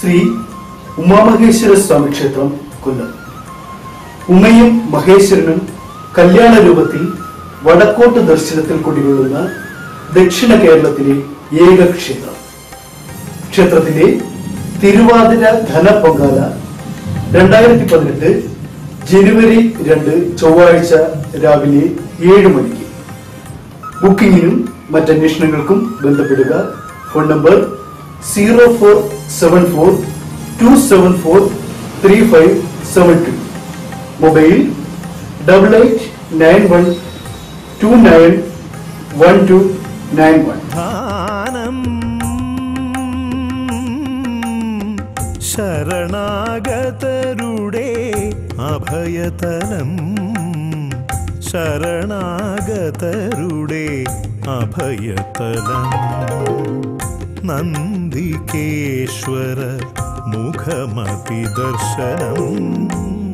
ശ്രീ ഉമാമഹേശ്വര സ്വാമി ക്ഷേത്രം കൊല്ലം ഉമയും മഹേശ്വരനും കല്യാണ രൂപത്തിൽ വടക്കോട്ട് ദർശനത്തിൽ കുടികൊള്ളുന്ന ദക്ഷിണ കേരളത്തിലെ ഏക ക്ഷേത്രം ക്ഷേത്രത്തിലെ തിരുവാതിര ധനപ്പൊങ്കാല രണ്ടായിരത്തി പതിനെട്ട് ജനുവരി രണ്ട് ചൊവ്വാഴ്ച രാവിലെ ഏഴ് മണിക്ക് ബുക്കിംഗിനും മറ്റന്വേഷണങ്ങൾക്കും ബന്ധപ്പെടുക phone number zero four seven four two seven four three five seven two mobile double eight nine one two nine one two nine one ധാനം ശരണാഗതരുടെ അഭയതലം ശരണാഗതരുടെ അഭയതലം നന്ദികേശ്വര മുഖമതി ദർശനം